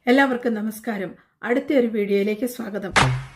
എല്ലാവർക്കും നമസ്കാരം അടുത്ത ഒരു വീഡിയോയിലേക്ക് സ്വാഗതം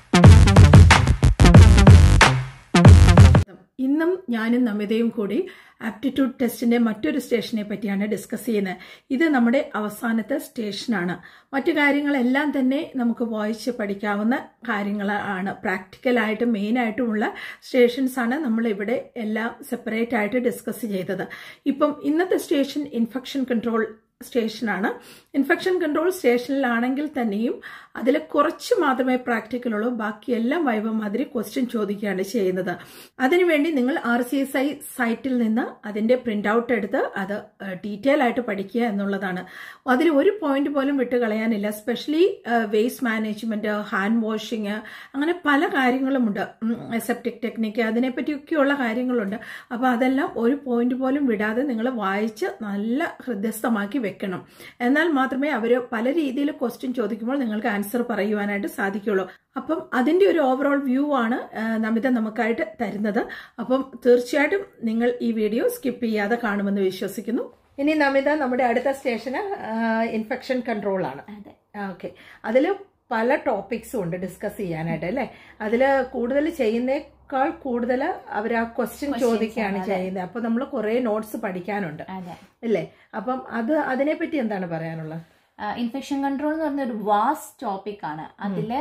ഇന്നും ഞാനും നമിതയും കൂടി ആപ്റ്റിറ്റ്യൂഡ് ടെസ്റ്റിന്റെ മറ്റൊരു സ്റ്റേഷനെ പറ്റിയാണ് ഡിസ്കസ് ചെയ്യുന്നത് ഇത് നമ്മുടെ അവസാനത്തെ സ്റ്റേഷനാണ് മറ്റു കാര്യങ്ങളെല്ലാം തന്നെ നമുക്ക് വായിച്ച് പഠിക്കാവുന്ന കാര്യങ്ങളാണ് പ്രാക്ടിക്കലായിട്ട് മെയിനായിട്ടുമുള്ള സ്റ്റേഷൻസ് ആണ് നമ്മൾ ഇവിടെ എല്ലാം സെപ്പറേറ്റ് ആയിട്ട് ഡിസ്കസ് ചെയ്തത് ഇപ്പം ഇന്നത്തെ സ്റ്റേഷൻ ഇൻഫെക്ഷൻ കൺട്രോൾ സ്റ്റേഷനാണ് ഇൻഫെക്ഷൻ കൺട്രോൾ സ്റ്റേഷനിലാണെങ്കിൽ തന്നെയും അതിൽ കുറച്ച് മാത്രമേ പ്രാക്ടിക്കലുള്ളൂ ബാക്കിയെല്ലാം വൈവ മാതിരി ക്വസ്റ്റ്യൻ ചോദിക്കുകയാണ് ചെയ്യുന്നത് അതിനുവേണ്ടി നിങ്ങൾ ആർ സി എസ് ഐ സൈറ്റിൽ നിന്ന് അതിന്റെ പ്രിന്റ് ഔട്ട് എടുത്ത് അത് ഡീറ്റെയിൽ ആയിട്ട് പഠിക്കുക എന്നുള്ളതാണ് അതിൽ ഒരു പോയിന്റ് പോലും വിട്ട് കളയാനില്ല specially waste management hand washing അങ്ങനെ പല കാര്യങ്ങളുമുണ്ട് സെപ്റ്റിക് ടെക്നിക്ക് അതിനെപ്പറ്റിയൊക്കെയുള്ള കാര്യങ്ങളുണ്ട് അപ്പോൾ അതെല്ലാം ഒരു പോയിന്റ് പോലും വിടാതെ നിങ്ങൾ വായിച്ച് നല്ല ഹൃദയസ്ഥമാക്കി വെക്കണം എന്നാൽ മാത്രമേ അവർ പല രീതിയിൽ ക്വസ്റ്റ്യൻ ചോദിക്കുമ്പോൾ നിങ്ങൾക്ക് ആൻസർ പറയുവാനായിട്ട് സാധിക്കുള്ളൂ അപ്പം അതിന്റെ ഒരു ഓവറോൾ വ്യൂ ആണ് നമിത നമുക്കായിട്ട് തരുന്നത് അപ്പം തീർച്ചയായിട്ടും നിങ്ങൾ ഈ വീഡിയോ സ്കിപ്പ് ചെയ്യാതെ കാണുമെന്ന് വിശ്വസിക്കുന്നു ഇനി നമിത നമ്മുടെ അടുത്ത സ്റ്റേഷന് ഇൻഫെക്ഷൻ കൺട്രോൾ ആണ് ഓക്കെ അതിൽ പല ടോപ്പിക്സും ഉണ്ട് ഡിസ്കസ് ചെയ്യാനായിട്ട് അല്ലേ അതിൽ കൂടുതൽ ചെയ്യുന്നേക്കാൾ കൂടുതൽ അവർ ആ ക്വസ്റ്റ്യൻ ചോദിക്കുകയാണ് ചെയ്യുന്നത് അപ്പൊ നമ്മൾ കുറെ നോട്ട്സ് പഠിക്കാനുണ്ട് അല്ലേ അപ്പം അത് അതിനെപ്പറ്റി എന്താണ് പറയാനുള്ളത് ഇൻഫെക്ഷൻ കൺട്രോൾ എന്ന് പറഞ്ഞ ഒരു വാസ്റ്റ് ടോപ്പിക് ആണ് അതില്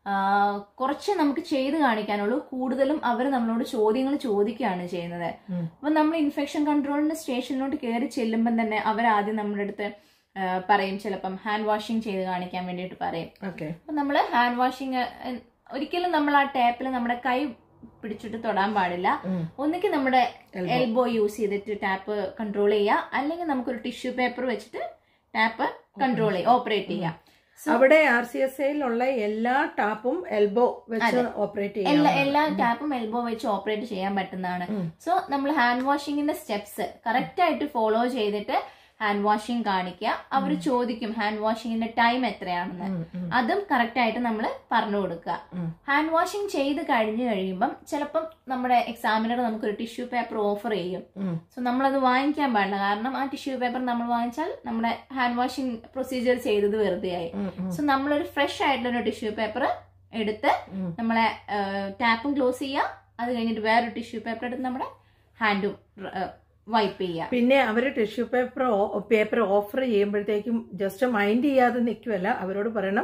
കുറച്ച് നമുക്ക് ചെയ്ത് കാണിക്കാനുള്ളൂ കൂടുതലും അവർ നമ്മളോട് ചോദ്യങ്ങൾ ചോദിക്കുകയാണ് ചെയ്യുന്നത് അപ്പൊ നമ്മൾ ഇൻഫെക്ഷൻ കൺട്രോളിന്റെ സ്റ്റേഷനിലോട്ട് കയറി ചെല്ലുമ്പോൾ തന്നെ അവർ ആദ്യം നമ്മുടെ അടുത്ത് പറയും ചിലപ്പം ഹാൻഡ് വാഷിംഗ് ചെയ്ത് കാണിക്കാൻ വേണ്ടിയിട്ട് പറയും അപ്പൊ നമ്മൾ ഹാൻഡ് വാഷിംഗ് ഒരിക്കലും നമ്മൾ ആ ടാപ്പിൽ നമ്മുടെ കൈ പിടിച്ചിട്ട് തൊടാൻ പാടില്ല ഒന്നിക്ക് നമ്മുടെ എൽബോ യൂസ് ചെയ്തിട്ട് ടാപ്പ് കൺട്രോൾ ചെയ്യുക അല്ലെങ്കിൽ നമുക്കൊരു ടിഷ്യൂ പേപ്പർ വെച്ചിട്ട് ടാപ്പ് കൺട്രോൾ ചെയ്യുക ഓപ്പറേറ്റ് ചെയ്യുക അവിടെ ആർ സി എസ് ഐയിലുള്ള എല്ലാ ടാപ്പും എൽബോ വെച്ച് ഓപ്പറേറ്റ് ചെയ്യാം എല്ലാ എല്ലാ ടാപ്പും എൽബോ വെച്ച് ഓപ്പറേറ്റ് ചെയ്യാൻ പറ്റുന്നതാണ് സോ നമ്മൾ ഹാൻഡ് വാഷിങ്ങിന്റെ സ്റ്റെപ്സ് കറക്റ്റ് ആയിട്ട് ഫോളോ ചെയ്തിട്ട് ഹാൻഡ് വാഷിംഗ് കാണിക്കുക അവർ ചോദിക്കും ഹാൻഡ് വാഷിങ്ങിന്റെ ടൈം എത്രയാണെന്ന് അതും കറക്റ്റ് ആയിട്ട് നമ്മൾ പറഞ്ഞു കൊടുക്കുക ഹാൻഡ് വാഷിംഗ് ചെയ്ത് കഴിഞ്ഞു കഴിയുമ്പം ചിലപ്പം നമ്മുടെ എക്സാമിനർ നമുക്കൊരു ടിഷ്യൂ പേപ്പർ ഓഫർ ചെയ്യും സോ നമ്മളത് വാങ്ങിക്കാൻ പാടില്ല കാരണം ആ ടിഷ്യൂ പേപ്പർ നമ്മൾ വാങ്ങിച്ചാൽ നമ്മുടെ ഹാൻഡ് വാഷിംഗ് പ്രൊസീജിയർ ചെയ്തത് വെറുതെ ആയി സോ നമ്മളൊരു ഫ്രഷ് ആയിട്ടുള്ള ഒരു ടിഷ്യൂ പേപ്പർ എടുത്ത് നമ്മളെ ടാപ്പും ക്ലോസ് ചെയ്യുക അത് കഴിഞ്ഞിട്ട് വേറൊരു ടിഷ്യൂ പേപ്പർ എടുത്ത് നമ്മുടെ ഹാൻഡും വൈപ്പ് ചെയ്യുക പിന്നെ അവര് ടിഷ്യൂ പേപ്പർ പേപ്പർ ഓഫർ ചെയ്യുമ്പോഴത്തേക്കും ജസ്റ്റ് മൈൻഡ് ചെയ്യാതെ നിൽക്കുമല്ല അവരോട് പറയണം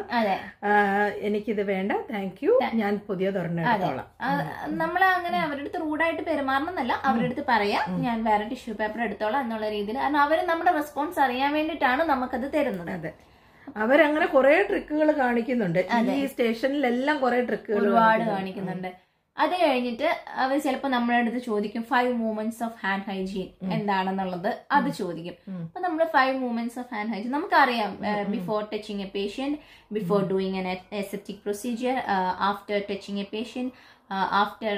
എനിക്കിത് വേണ്ട താങ്ക് യു ഞാൻ പുതിയ തുറന്നെടുത്തോളാം നമ്മൾ അങ്ങനെ അവരുടെ അടുത്ത് റൂഡായിട്ട് പെരുമാറണമെന്നല്ല അവരുടെ അടുത്ത് പറയാം ഞാൻ വേറെ ടിഷ്യൂ പേപ്പർ എടുത്തോളാം എന്നുള്ള രീതിയിൽ കാരണം അവർ നമ്മുടെ റെസ്പോൺസ് അറിയാൻ വേണ്ടിയിട്ടാണ് നമുക്കത് തരുന്നത് അതെ അവരങ്ങനെ കുറെ ട്രിക്കുകൾ കാണിക്കുന്നുണ്ട് ഈ സ്റ്റേഷനിലെല്ലാം കുറെ ട്രിക്കുകൾ ഒരുപാട് കാണിക്കുന്നുണ്ട് അത് കഴിഞ്ഞിട്ട് അവർ ചിലപ്പോൾ നമ്മുടെ അടുത്ത് ചോദിക്കും five movements of hand hygiene എന്താണെന്നുള്ളത് അത് ചോദിക്കും അപ്പൊ നമ്മൾ five movements of hand hygiene നമുക്കറിയാം before touching a patient before doing an aseptic procedure after touching a patient after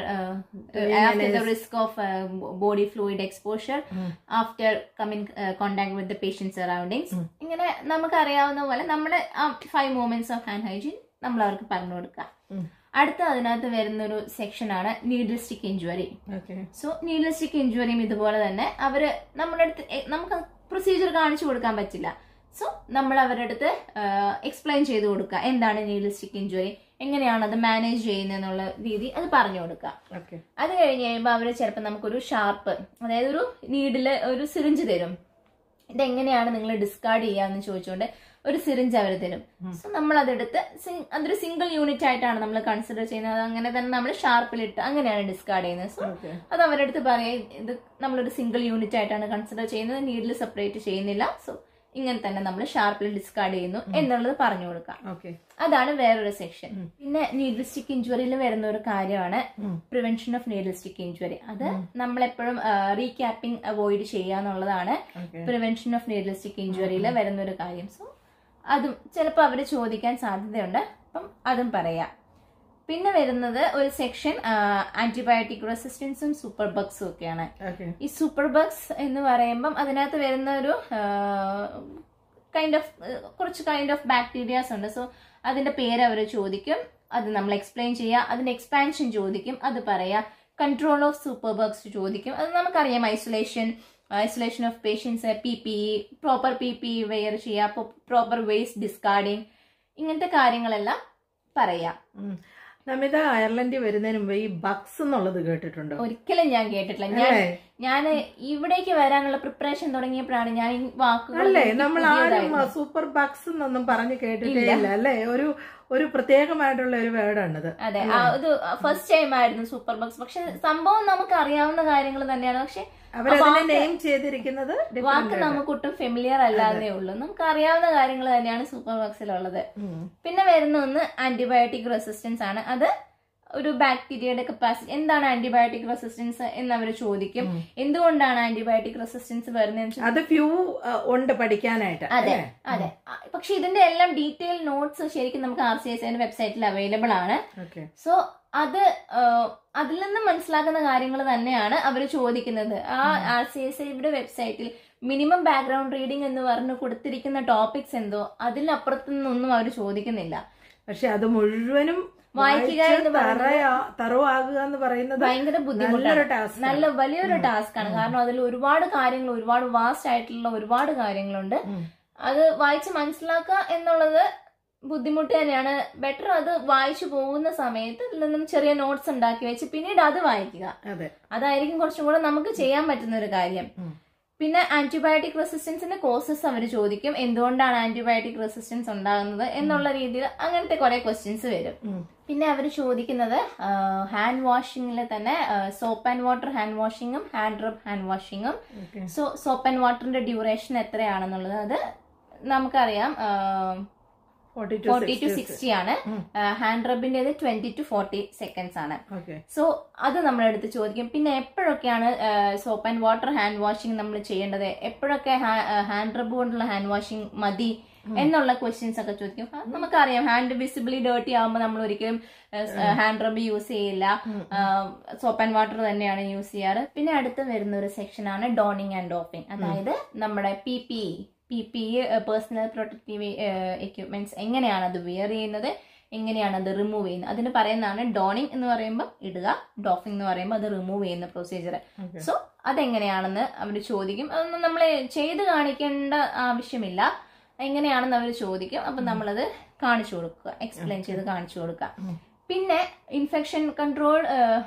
after the risk of body fluid exposure after coming contact with the patient surroundings ഇങ്ങനെ നമുക്കറിയാവുന്ന പോലെ നമ്മുടെ ആ five movements of hand hygiene നമ്മൾ അവർക്ക് പറഞ്ഞു കൊടുക്കാം അടുത്ത അതിനകത്ത് വരുന്ന ഒരു സെക്ഷനാണ് നീഡലിസ്റ്റിക് ഇഞ്ചുറി സോ നീഡലിസ്റ്റിക് ഇഞ്ചുറിയും ഇതുപോലെ തന്നെ അവര് നമ്മുടെ അടുത്ത് നമുക്ക് പ്രൊസീജിയർ കാണിച്ചു കൊടുക്കാൻ പറ്റില്ല സോ നമ്മൾ അവരുടെ അടുത്ത് എക്സ്പ്ലെയിൻ ചെയ്ത് കൊടുക്കുക എന്താണ് നീഡലിസ്റ്റിക് ഇഞ്ചുറി എങ്ങനെയാണ് അത് മാനേജ് ചെയ്യുന്നതെന്നുള്ള രീതി അത് പറഞ്ഞു കൊടുക്കുക അത് കഴിഞ്ഞ് കഴിയുമ്പോൾ അവർ ചിലപ്പോൾ നമുക്കൊരു ഷാർപ്പ് അതായത് ഒരു നീഡില് ഒരു സിറിഞ്ച് തരും ഇതെങ്ങനെയാണ് നിങ്ങൾ ഡിസ്കാർഡ് ചെയ്യാന്ന് ചോദിച്ചുകൊണ്ട് ഒരു സിറിഞ്ച് അവർ തരും സോ നമ്മൾ അതെടുത്ത് അതൊരു സിംഗിൾ യൂണിറ്റ് ആയിട്ടാണ് നമ്മൾ കൺസിഡർ ചെയ്യുന്നത് അങ്ങനെ തന്നെ നമ്മൾ ഷാർപ്പിലിട്ട് അങ്ങനെയാണ് ഡിസ്കാർഡ് ചെയ്യുന്നത് സോ അത് അവരുടെ അടുത്ത് പറയാം ഇത് നമ്മളൊരു സിംഗിൾ യൂണിറ്റ് ആയിട്ടാണ് കൺസിഡർ ചെയ്യുന്നത് നീഡിൽ സെപ്പറേറ്റ് ചെയ്യുന്നില്ല സോ ഇങ്ങനെ തന്നെ നമ്മൾ ഷാർപ്പിൽ ഡിസ്കാർഡ് ചെയ്യുന്നു എന്നുള്ളത് പറഞ്ഞു കൊടുക്കാം അതാണ് വേറൊരു സെക്ഷൻ പിന്നെ നീഡലിസ്റ്റിക് ഇഞ്ചുറിയിൽ വരുന്ന ഒരു കാര്യമാണ് പ്രിവെൻഷൻ ഓഫ് നീഡലിസ്റ്റിക് ഇഞ്ചുറി അത് നമ്മളെപ്പോഴും റീക്യാപ്പിംഗ് അവോയ്ഡ് ചെയ്യുക എന്നുള്ളതാണ് പ്രിവെൻഷൻ ഓഫ് നീഡലിസ്റ്റിക് ഇഞ്ചുറിയിൽ വരുന്ന ഒരു കാര്യം സോ അതും ചിലപ്പോൾ അവർ ചോദിക്കാൻ സാധ്യതയുണ്ട് അപ്പം അതും പറയാം പിന്നെ വരുന്നത് ഒരു സെക്ഷൻ ആന്റിബയോട്ടിക് റെസിസ്റ്റൻസും സൂപ്പർ ബഗ്സും ഒക്കെയാണ് ഈ സൂപ്പർ ബഗ്സ് എന്ന് പറയുമ്പം അതിനകത്ത് വരുന്ന ഒരു കൈൻഡ് ഓഫ് കുറച്ച് കൈൻഡ് ഓഫ് ബാക്ടീരിയാസ് ഉണ്ട് സോ അതിന്റെ പേര് അവർ ചോദിക്കും അത് നമ്മൾ എക്സ്പ്ലെയിൻ ചെയ്യുക അതിന്റെ എക്സ്പാൻഷൻ ചോദിക്കും അത് പറയാ കൺട്രോൾ ഓഫ് സൂപ്പർ ബഗ്സ് ചോദിക്കും അത് നമുക്കറിയാം isolation isolation of patients P P proper P P wear ചെയ്യുക പ്രോപ്പർ വേസ്റ്റ് ഡിസ്കാർഡിങ് ഇങ്ങനത്തെ കാര്യങ്ങളെല്ലാം പറയാം ഉം. നമിത അയർലൻഡിൽ വരുന്നതിന് മുമ്പ് ഈ ബക്സ് എന്നുള്ളത് കേട്ടിട്ടുണ്ടോ ഒരിക്കലും ഞാൻ കേട്ടിട്ടില്ല ഞാൻ അല്ലേ ഞാൻ ഇവിടേക്ക് വരാനുള്ള പ്രിപ്പറേഷൻ തുടങ്ങിയപ്പോഴാണ് ഞാൻ ഈ വാക്കുകൾ അല്ലേ എനിക്ക് നമ്മൾ ആരും പുതിയതായിരുന്നു. സൂപ്പർ ബക്സ് എന്നൊന്നും പറഞ്ഞു കേട്ടിട്ടേ ഇല്ല. ഇല്ല അല്ലേ ഒരു ഒരു പ്രത്യേകമായിട്ടുള്ള ഒരു വേർഡാണിത് അതെ ആ, ഇത് ഫസ്റ്റ് ടൈം ആയിരുന്നു സൂപ്പർ ബക്സ് പക്ഷെ സംഭവം നമുക്ക് അറിയാവുന്ന കാര്യങ്ങൾ തന്നെയാണ് പക്ഷെ അവരതിനെ വാക്ക് നെയിം ചെയ്തിരിക്കുന്നത് different വാക്ക് ആയിട്ട്. നമുക്ക് ഒട്ടും ഫെമിലിയർ അല്ലാതെ ഉള്ളൂ നമുക്ക് അറിയാവുന്ന കാര്യങ്ങൾ തന്നെയാണ് സൂപ്പർ ബക്സിലുള്ളത് ഉം. പിന്നെ വരുന്ന ഒന്ന് ആന്റിബയോട്ടിക് റെസിസ്റ്റൻസ് ആണ് അത് ഒരു ബാക്ടീരിയയുടെ കപ്പാസിറ്റി എന്താണ് ആന്റിബയോട്ടിക് റെസിസ്റ്റൻസ് എന്ന് അവർ ചോദിക്കും ഉം. എന്തുകൊണ്ടാണ് ആന്റിബയോട്ടിക് റെസിസ്റ്റൻസ് വരുന്നതെന്ന് അത് ഫ്യൂ ഉണ്ട് പഠിക്കാനായിട്ട് അതെ അല്ലേ? അതെ ആ, പക്ഷെ ഇതിന്റെ എല്ലാം ഡീറ്റെയിൽ നോട്ട്സ് ശരിക്കും നമുക്ക് ആർ സി എസ് വെബ്സൈറ്റിൽ അവൈലബിൾ ആണ് Okay. സോ അത് ആ, അതിൽ നിന്ന് മനസ്സിലാക്കുന്ന കാര്യങ്ങൾ തന്നെയാണ് അവർ ചോദിക്കുന്നത് ആ ആർ സി എസ് ഐയുടെ വെബ്സൈറ്റിൽ മിനിമം ബാക്ക്ഗ്രൗണ്ട് റീഡിംഗ് എന്ന് പറഞ്ഞ് കൊടുത്തിരിക്കുന്ന ടോപ്പിക്സ് എന്തോ അതിലപ്പുറത്തു നിന്നൊന്നും അവർ ചോദിക്കുന്നില്ല പക്ഷെ അത് മുഴുവനും വായിക്കുക വായിച്ച് എന്ന് പറയുന്നത് തറയാ- തറവാകുക എന്ന് പറയുന്നത് ഭയങ്കര ബുദ്ധിമുട്ടാണ് നല്ലൊരു ടാസ്ക് നല്ല വലിയൊരു ടാസ്ക് ആണ് കാരണം അതിൽ ഒരുപാട് കാര്യങ്ങൾ ഒരുപാട് വാസ്റ്റ് ആയിട്ടുള്ള ഒരുപാട് കാര്യങ്ങളുണ്ട് ഉം. അത് വായിച്ച് മനസ്സിലാക്കുക എന്നുള്ളത് ബുദ്ധിമുട്ട് തന്നെയാണ് ബെറ്റർ അത് വായിച്ചു പോകുന്ന സമയത്ത് ഇതിൽ നിന്നും ചെറിയ നോട്ട്സ് ഉണ്ടാക്കി വെച്ച് പിന്നീട് അത് വായിക്കുക അതെ അതായിരിക്കും കുറച്ചും കൂടെ നമുക്ക് ചെയ്യാൻ പറ്റുന്ന ഒരു കാര്യം ഉം. പിന്നെ ആന്റിബയോട്ടിക് റെസിസ്റ്റൻസിന്റെ കോസസ് അവർ ചോദിക്കും എന്തുകൊണ്ടാണ് ആന്റിബയോട്ടിക് റെസിസ്റ്റൻസ് ഉണ്ടാകുന്നത് എന്നുള്ള രീതിയിൽ അങ്ങനത്തെ കുറെ ക്വസ്റ്റ്യൻസ് വരും ഉം. പിന്നെ അവർ ചോദിക്കുന്നത് ഹാൻഡ് വാഷിങ്ങിൽ തന്നെ സോപ്പ് ആൻഡ് വാട്ടർ ഹാൻഡ് വാഷിങ്ങും ഹാൻഡ് റബ് ഹാൻഡ് വാഷിങ്ങും Okay. സോ സോപ്പ് ആൻഡ് വാട്ടറിന്റെ ഡ്യൂറേഷൻ എത്രയാണെന്നുള്ളത് അത് നമുക്കറിയാം Forty to forty to 60. Sixty ആണ് ഉം. ഹാൻഡ് റബിന്റേത് ട്വന്റി ടു ഫോർട്ടി സെക്കൻഡ്സ് ആണ് Okay. സോ അത് നമ്മളെടുത്ത് ചോദിക്കും പിന്നെ എപ്പോഴൊക്കെയാണ് soap and water hand washing നമ്മൾ ചെയ്യേണ്ടത് എപ്പോഴൊക്കെ ഹാൻഡ് റബ്ബ് കൊണ്ടുള്ള ഹാൻഡ് വാഷിംഗ് മതി എന്നുള്ള ക്വസ്റ്റ്യൻസ് ഒക്കെ ചോദിക്കും ആ, നമുക്കറിയാം ഹാൻഡ് വിസിബിളി ഡേർട്ടി ആകുമ്പോൾ നമ്മൾ ഒരിക്കലും ഹാൻഡ് റബ്ബ് യൂസ് ചെയ്യില്ല സോപ്പ് ആൻഡ് വാട്ടർ തന്നെയാണ് യൂസ് ചെയ്യാറ് പിന്നെ അടുത്ത് വരുന്ന ഒരു സെക്ഷനാണ് ഡോണിങ് ആൻഡ് ഡോപ്പിംഗ് അതായത് നമ്മുടെ P P P P personal protective equipments എങ്ങനെയാണ് അത് വെയർ ചെയ്യുന്നത് എങ്ങനെയാണ് അത് റിമൂവ് ചെയ്യുന്നത് അതിന് പറയുന്നതാണ് ഡോണിങ് എന്ന് പറയുമ്പോൾ ഇടുക ഡോഫിംഗ് എന്ന് പറയുമ്പോൾ അത് റിമൂവ് ചെയ്യുന്ന പ്രൊസീജിയർ Okay. സോ അതെങ്ങനെയാണെന്ന് അവർ ചോദിക്കും അതൊന്നും നമ്മൾ ചെയ്ത് കാണിക്കേണ്ട ആവശ്യമില്ല എങ്ങനെയാണെന്ന് അവർ ചോദിക്കും അപ്പം നമ്മളത് കാണിച്ചു കൊടുക്കുക എക്സ്പ്ലെയിൻ ചെയ്ത് കാണിച്ചു കൊടുക്കുക ഉം. പിന്നെ ഇൻഫെക്ഷൻ കൺട്രോൾ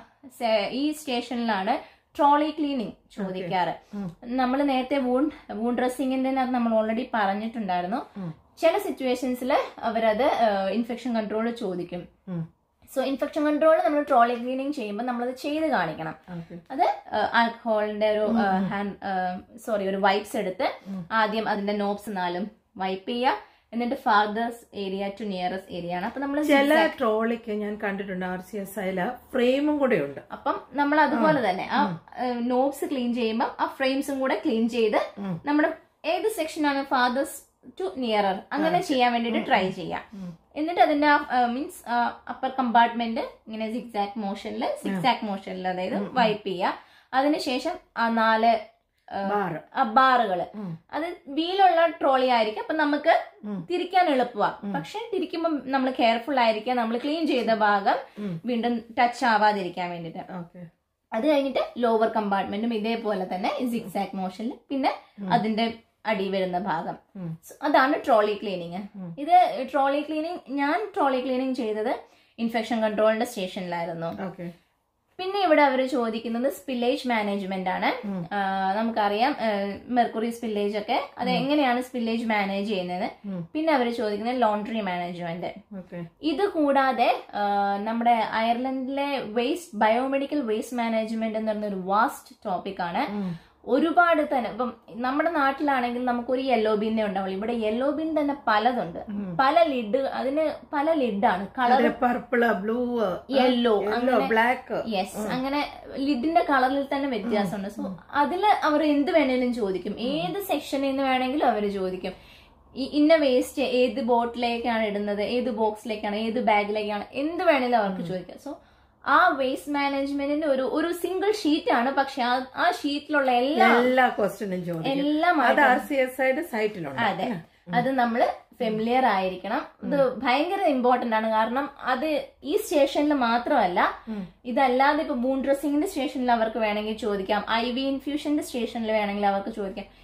ഈ സ്റ്റേഷനിലാണ് ട്രോളി ക്ലീനിങ് ചോദിക്കാറ് ഉം. നമ്മൾ നേരത്തെ വൂൺ വൂൺ ഡ്രസ്സിങ്ങിന്റെ നമ്മൾ ഓൾറെഡി പറഞ്ഞിട്ടുണ്ടായിരുന്നു ഉം. ചില സിറ്റുവേഷൻസിൽ അവരത് ഇൻഫെക്ഷൻ കൺട്രോൾ ചോദിക്കും ഉം. സോ ഇൻഫെക്ഷൻ കൺട്രോൾ നമ്മൾ ട്രോളി ക്ലീനിങ് ചെയ്യുമ്പോൾ നമ്മളത് ചെയ്ത് കാണിക്കണം Okay. അത് ആൽക്കഹോളിന്റെ ഒരു ഹാൻഡ് സോറി ഒരു വൈപ്സ് എടുത്ത് ആദ്യം അതിന്റെ നോബ്സ് നാലും വൈപ്പ് ചെയ്യുക എന്നിട്ട് farthest area to nearest area ആണ് അപ്പൊ നമ്മൾ ചില ട്രോളിക്ക് ഞാൻ കണ്ടിട്ടുണ്ട് ആർ സി എസ് ഐയില് ഫ്രെയിമും കൂടെ ഉണ്ട് അപ്പം നമ്മൾ അതുപോലെ തന്നെ ആ നോബ്സ് ക്ലീൻ ചെയ്യുമ്പോൾ ആ ഫ്രെയിംസും കൂടെ ക്ലീൻ ചെയ്ത് ഉം. നമ്മുടെ ഏത് സെക്ഷനാണ് ഫാദേഴ്സ് ടു നിയറർ അങ്ങനെ ചെയ്യാൻ വേണ്ടിയിട്ട് ട്രൈ ചെയ്യാം ഉം. എന്നിട്ട് അതിന്റെ മീൻസ് അപ്പർ കമ്പാർട്ട്മെന്റ് ഇങ്ങനെ സിക്സാക് മോഷനിൽ സിക്സാക് മോഷനിൽ അതായത് വൈപ്പ് ചെയ്യുക അതിനുശേഷം ആ നാല് ബാർ ബാറുകള് ഉം. അത് വീലുള്ള ട്രോളി ആയിരിക്കും അപ്പൊ നമുക്ക് ഉം. തിരിക്കാൻ എളുപ്പമാണ് പക്ഷെ തിരിക്കുമ്പോൾ നമ്മൾ കെയർഫുൾ ആയിരിക്കുക നമ്മൾ ക്ലീൻ ചെയ്ത ഭാഗം ഉം. വീണ്ടും ടച്ച് ആവാതിരിക്കാൻ വേണ്ടിയിട്ട് ഓക്കെ അത് കഴിഞ്ഞിട്ട് ലോവർ കമ്പാർട്ട്മെന്റും ഇതേപോലെ തന്നെ സിക്സാക് മോഷനിൽ പിന്നെ അതിന്റെ അടി വരുന്ന ഭാഗം ഉം. So, അതാണ് ട്രോളി ക്ലീനിങ് ഉം. ഇത് ട്രോളി ക്ലീനിങ് ഞാൻ ട്രോളി ക്ലീനിങ് ചെയ്തത് ഇൻഫെക്ഷൻ കൺട്രോളിന്റെ സ്റ്റേഷനിലായിരുന്നു ഓക്കെ പിന്നെ ഇവിടെ അവർ ചോദിക്കുന്നത് സ്പില്ലേജ് മാനേജ്മെന്റ് ആണ് ഉം. ആ, നമുക്കറിയാം മെർക്കുറി സ്പില്ലേജ് ഒക്കെ അത് എങ്ങനെയാണ് സ്പില്ലേജ് മാനേജ് ചെയ്യുന്നത് ഉം. പിന്നെ അവർ ചോദിക്കുന്നത് ലോണ്ടറി മാനേജ്മെന്റ് ഓക്കെ ഇത് കൂടാതെ ആ, നമ്മുടെ അയർലൻഡിലെ വേസ്റ്റ് ബയോമെഡിക്കൽ വേസ്റ്റ് മാനേജ്മെന്റ് എന്ന് പറയുന്ന ഒരു വാസ്റ്റ് ടോപ്പിക് ആണ് ഒരുപാട് തന്നെ ഇപ്പം നമ്മുടെ നാട്ടിലാണെങ്കിൽ നമുക്കൊരു യെല്ലോ ബിന്നെ ഉണ്ടാവുള്ളൂ ഇവിടെ യെല്ലോ ബിൻ തന്നെ പലതുണ്ട് പല ലിഡ് അതിന് പല ലിഡാണ് colour purple blue yellow yellow black yes അങ്ങനെ ലിഡിന്റെ കളറിൽ തന്നെ വ്യത്യാസമുണ്ട് സോ അതിൽ അവർ എന്ത് വേണേലും ചോദിക്കും ഏത് സെക്ഷനിൽ നിന്ന് വേണമെങ്കിലും അവർ ചോദിക്കും ഈ ഇന്ന വേസ്റ്റ് ഏത് ബോട്ടിലേക്കാണ് ഇടുന്നത് ഏത് ബോക്സിലേക്കാണ് ഏത് ബാഗിലേക്കാണ് എന്ത് വേണേലും അവർക്ക് ചോദിക്കാം സോ ആ വേസ്റ്റ് മാനേജ്മെന്റിന്റെ ഒരു ഒരു സിംഗിൾ ഷീറ്റ് ആണ് പക്ഷെ ആ- ആ ഷീറ്റിലുള്ള എല്ലാ എല്ലാ ക്വസ്റ്റ്യനും ചോദിക്കും എല്ലാം അത് ആർ സി എസ് ഐയുടെ സൈറ്റിലുണ്ട് അതെ അത് നമ്മൾ ഫെമിലിയർ ആയിരിക്കണം ഇത് ഭയങ്കര ഇമ്പോർട്ടന്റ് ആണ് കാരണം അത് ഈ സ്റ്റേഷനിൽ മാത്രമല്ല ഉം. ഇതല്ലാതെ ഇപ്പൊ ബൂൺ ഡ്രസ്സിങ്ങിന്റെ സ്റ്റേഷനിൽ അവർക്ക് വേണമെങ്കിൽ ചോദിക്കാം ഐ വി ഇൻഫ്യൂഷന്റെ സ്റ്റേഷനിൽ വേണമെങ്കിൽ അവർക്ക് ചോദിക്കാം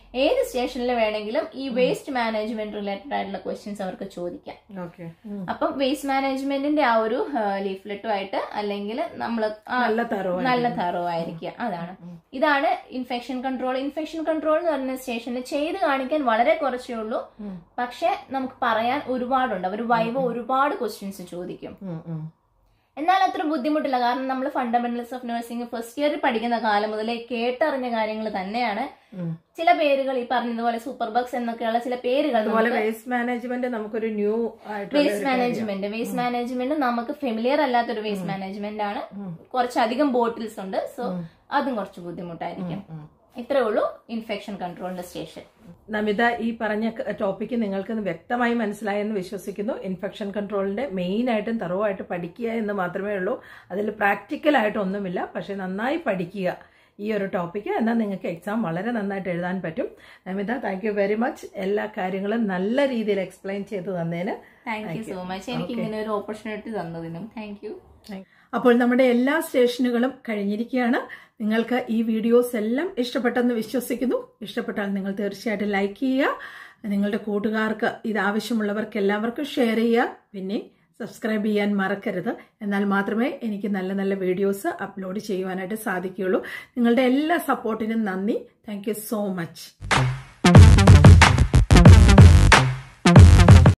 ഏത് സ്റ്റേഷനിൽ വേണമെങ്കിലും ഈ വേസ്റ്റ് മാനേജ്മെന്റ് റിലേറ്റഡ് ആയിട്ടുള്ള ക്വസ്റ്റ്യൻസ് അവർക്ക് ചോദിക്കാം ഓക്കെ അപ്പം വേസ്റ്റ് മാനേജ്മെന്റിന്റെ ആ ഒരു ലീഫ്ലെറ്റുമായിട്ട് അല്ലെങ്കിൽ നമ്മൾ നല്ല തറവ് നല്ല തറവായിരിക്കുക അതാണ് ഇതാണ് ഇൻഫെക്ഷൻ കൺട്രോൾ ഇൻഫെക്ഷൻ കൺട്രോൾ എന്ന് പറയുന്ന സ്റ്റേഷനിൽ ചെയ്ത് കാണിക്കാൻ വളരെ കുറച്ചേ ഉള്ളൂ പക്ഷെ നമുക്ക് പറയാൻ ഒരുപാടുണ്ട് അവർ വൈവ ഒരുപാട് ക്വസ്റ്റ്യൻസ് ചോദിക്കും എന്നാൽ അത്ര ബുദ്ധിമുട്ടില്ല കാരണം നമ്മൾ ഫണ്ടമെന്റൽസ് ഓഫ് നഴ്സിംഗ് ഫസ്റ്റ് ഇയറിൽ പഠിക്കുന്ന കാലം മുതലേ കേട്ടറിഞ്ഞ കാര്യങ്ങൾ തന്നെയാണ് ചില പേരുകൾ ഈ പറഞ്ഞതുപോലെ സൂപ്പർ ബക്സ് എന്നൊക്കെയുള്ള ചില പേരുകൾ അതുപോലെ വേസ്റ്റ് മാനേജ്മെന്റ് നമുക്കൊരു ന്യൂ ആയിട്ടുള്ള വേസ്റ്റ് മാനേജ്മെന്റ് വേസ്റ്റ് മാനേജ്മെന്റ് നമുക്ക് ഫെമിലിയർ അല്ലാത്തൊരു വേസ്റ്റ് മാനേജ്മെന്റ് ആണ് കുറച്ചധികം ബോട്ടിൽസ് ഉണ്ട് സോ അതും കുറച്ച് ബുദ്ധിമുട്ടായിരിക്കും ഇത്രേ ഉള്ളൂ ഇൻഫെക്ഷൻ കൺട്രോളിന്റെ സ്റ്റേഷൻ നമിത ഈ പറഞ്ഞ ടോപ്പിക്ക് നിങ്ങൾക്ക് വ്യക്തമായി മനസ്സിലായെന്ന് വിശ്വസിക്കുന്നു ഇൻഫെക്ഷൻ കൺട്രോളിന്റെ മെയിൻ ആയിട്ടും തറവായിട്ട് പഠിക്കുക എന്ന് മാത്രമേ ഉള്ളൂ അതിൽ പ്രാക്ടിക്കൽ ആയിട്ടൊന്നുമില്ല പക്ഷെ നന്നായി പഠിക്കുക ഈ ഒരു ടോപ്പിക്ക് എന്നാൽ നിങ്ങൾക്ക് എക്സാം വളരെ നന്നായിട്ട് എഴുതാൻ പറ്റും Namitha thank you very much എല്ലാ കാര്യങ്ങളും നല്ല രീതിയിൽ എക്സ്പ്ലെയിൻ ചെയ്ത് തന്നതിന് താങ്ക് യു സോ മച്ച് എനിക്ക് ഇങ്ങനെ ഒരു ഓപ്പർച്യൂണിറ്റി തന്നതിനും താങ്ക് യു അപ്പോൾ നമ്മുടെ എല്ലാ സ്റ്റേഷനുകളും കഴിഞ്ഞിരിക്കുകയാണ് നിങ്ങൾക്ക് ഈ വീഡിയോസ് എല്ലാം ഇഷ്ടപ്പെട്ടെന്ന് വിശ്വസിക്കുന്നു ഇഷ്ടപ്പെട്ടാൽ നിങ്ങൾ തീർച്ചയായിട്ടും ലൈക്ക് ചെയ്യുക നിങ്ങളുടെ കൂട്ടുകാർക്ക് ഇത് ആവശ്യമുള്ളവർക്ക് എല്ലാവർക്കും ഷെയർ ചെയ്യുക പിന്നെ സബ്സ്ക്രൈബ് ചെയ്യാൻ മറക്കരുത് എന്നാൽ മാത്രമേ എനിക്ക് നല്ല നല്ല വീഡിയോസ് അപ്ലോഡ് ചെയ്യുവാനായിട്ട് സാധിക്കുകയുള്ളൂ നിങ്ങളുടെ എല്ലാ സപ്പോർട്ടിനും നന്ദി താങ്ക് സോ മച്ച്